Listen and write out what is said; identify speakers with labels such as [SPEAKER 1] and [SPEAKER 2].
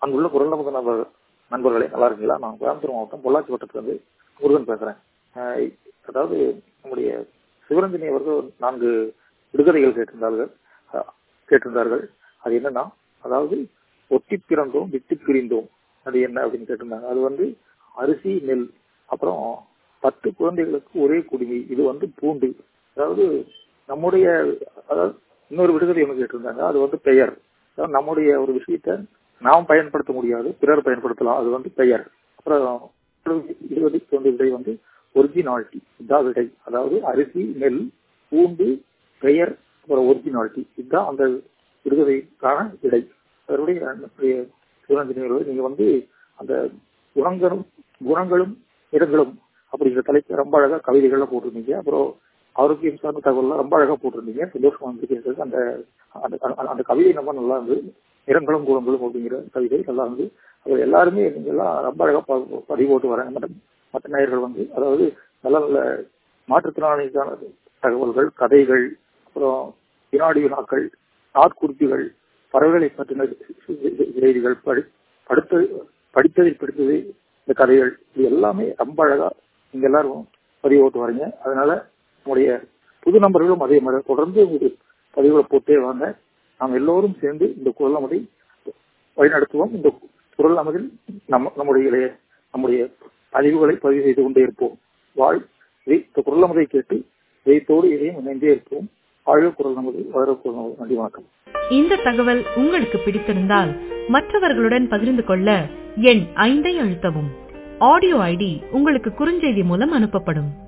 [SPEAKER 1] அங்குள்ள குரல் நமது நண்பர் நண்பர்களே நல்லா இருக்கீங்களா நான் கோயம்புத்தூர் மாவட்டம் பொள்ளாச்சி வட்டத்திலிருந்து முருகன் பேசுறேன் அஹ் அதாவது நம்முடைய சிவரஞ்சனி அவர்கள் நான்கு விடுகதைகள் கேட்டிருந்தார்கள் அஹ் கேட்டிருந்தார்கள் அது என்னன்னா அதாவது ஒட்டி பிறந்தோம் விட்டு பிரிந்தோம் அது என்ன அப்படின்னு கேட்டிருந்தாங்க அது வந்து அரிசி நெல் அப்புறம் பத்து குழந்தைகளுக்கு ஒரே குடுமி இது வந்து பூண்டு அதாவது நம்முடைய அதாவது இன்னொரு விடுதலை ஒன்று கேட்டிருந்தாங்க அது வந்து பெயர் அதாவது நம்முடைய ஒரு விஷயத்த நாம் பயன்படுத்த முடியாது பிறர் பயன்படுத்தலாம் அது வந்து பெயர் அப்புறம் இருபது தொண்டு விடை வந்து ஒரிஜினாலிட்டி இதான் விடை அதாவது அரிசி நெல் பூண்டு பெயர் அப்புறம் ஒரிஜினாலிட்டி இதுதான் அந்த விடுதலைக்கான விடை அதனுடைய நம்முடைய சிவனஞ்சனியர்கள் நீங்க வந்து அந்த குணங்களும் குணங்களும் இடங்களும் அப்படிங்கிற தலைப்பு ரொம்ப அழகா கவிதைகள்லாம் போட்டிருந்தீங்க அப்புறம் ஆரோக்கியம் சார்ந்த தகவல்லாம் ரொம்ப அழகா போட்டிருந்தீங்க சந்தோஷமா வந்து கேட்டது அந்த அந்த- அந்த கவிதை ரொம்ப நல்லா இருந்து நிறங்களும் குணங்களும் அப்படிங்கிற கவிதை நல்லா இருந்து அது எல்லாருமே நீங்க எல்லாம் ரொம்ப அழகா ப- பதிவு போட்டு வராங்க மற்ற மற்ற நேயர்கள் வந்து அதாவது நல்ல நல்ல மாற்றுத்திறனாளிக்கான தகவல்கள் கதைகள் அப்புறம் வினாடி வினாக்கள் நாட்குறிப்புகள் பறவைகளை பற்றின செய்திகள் படி படுத்த படித்ததில் படித்தது இந்த கதைகள் இது எல்லாமே ரொம்ப அழகா நீங்க எல்லாரும் பதிவு போட்டு வரீங்க அதனால நம்முடைய புது நம்பர்களும் அதே மாதிரி தொடர்ந்து ஒரு பதிவுகளை போட்டே வாங்க நாம் எல்லோரும் சேர்ந்து இந்த குரல் அமதை வழிநடத்துவோம் இந்த குரல் அமதில் நம்ம நம்முடைய இளைய நம்முடைய பதிவுகளை பதிவு செய்து கொண்டே இருப்போம் வாழ் இதை இந்த குரல் அமதை கேட்டு இதயத்தோடு இதையும் இணைந்தே இருப்போம் வாழ்க குரல் நமது வளர குரல் நமது நன்றி வணக்கம்
[SPEAKER 2] இந்த தகவல் உங்களுக்கு பிடித்திருந்தால் மற்றவர்களுடன் பகிர்ந்து கொள்ள எண் ஐந்தை அழுத்தவும் ஆடியோ ஐடி உங்களுக்கு குறுஞ்செய்தி மூலம் அனுப்பப்படும்